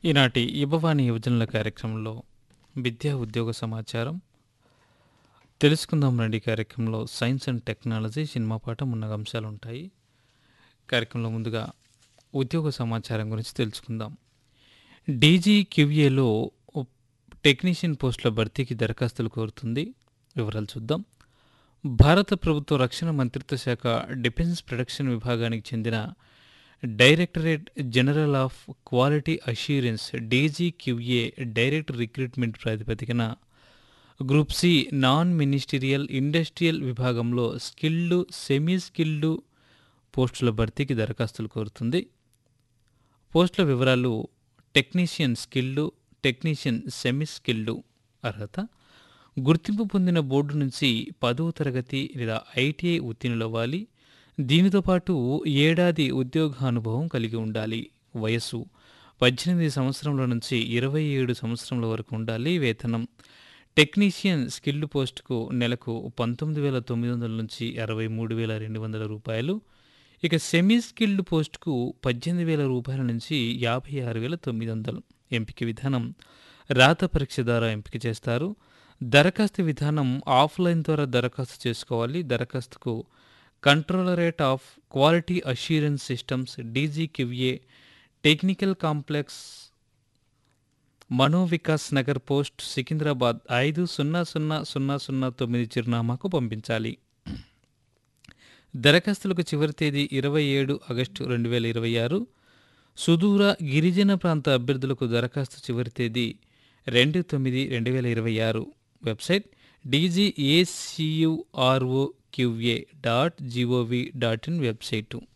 ఈనాటి యువవాణి యువజనుల కార్యక్రమంలో విద్యా ఉద్యోగ సమాచారం తెలుసుకుందాం రండి కార్యక్రమంలో సైన్స్ అండ్ టెక్నాలజీ సినిమా పాట మున్నగ అంశాలు ఉంటాయి కార్యక్రమంలో ముందుగా ఉద్యోగ సమాచారం గురించి తెలుసుకుందాం డీజీ క్యూఏలో టెక్నీషియన్ పోస్టుల భర్తీకి దరఖాస్తులు కోరుతుంది వివరాలు చూద్దాం భారత ప్రభుత్వ రక్షణ మంత్రిత్వ శాఖ డిఫెన్స్ ప్రొడక్షన్ విభాగానికి చెందిన directorate general of quality assurance DGQA direct recruitment ప్రాతిపదికన group C non ministerial industrial విభాగంలో స్కిల్డ్ సెమీ స్కిల్డ్ పోస్టుల భర్తీకి దరఖాస్తులు కోరుతుంది పోస్టుల వివరాలు technician skilled technician semi skilled అర్హత గుర్తింపు పొందిన బోర్డు నుంచి పదవ తరగతి లేదా ఐటీఐ ఉత్తీర్ణులవ్వాలి దీనితో పాటు ఏడాది ఉద్యోగానుభవం కలిగి ఉండాలి వయస్సు పద్దెనిమిది సంవత్సరముల నుంచి ఇరవై ఏడు సంవత్సరముల వరకు ఉండాలి వేతనం టెక్నీషియన్ స్కిల్డ్ పోస్టుకు నెలకు పంతొమ్మిది వేల తొమ్మిది వందల నుంచి అరవై మూడు వేల రెండు వందల రూపాయలు ఇక సెమీ స్కిల్డ్ పోస్టుకు పద్దెనిమిది వేల రూపాయల నుంచి యాభై ఆరు వేల తొమ్మిది వందలు ఎంపిక విధానం రాత పరీక్ష ద్వారా ఎంపిక చేస్తారు దరఖాస్తు విధానం ఆఫ్లైన్ ద్వారా దరఖాస్తు చేసుకోవాలి దరఖాస్తుకు controllerate of quality assurance systems DGQA technical complex Manovikas Nagar post Secunderabad ఐదు సున్నా సున్నా సున్నా సున్నా తొమ్మిది చిరునామాకు పంపించాలి దరఖాస్తులకు చివరి తేదీ ఇరవై ఏడు ఆగస్టు రెండు వేల ఇరవై ఆరు సుదూర గిరిజన ప్రాంత అభ్యర్థులకు దరఖాస్తు చివరి తేదీ రెండు తొమ్మిది రెండు వేల ఇరవై ఆరు website DGACURO QA dot GOV dot in website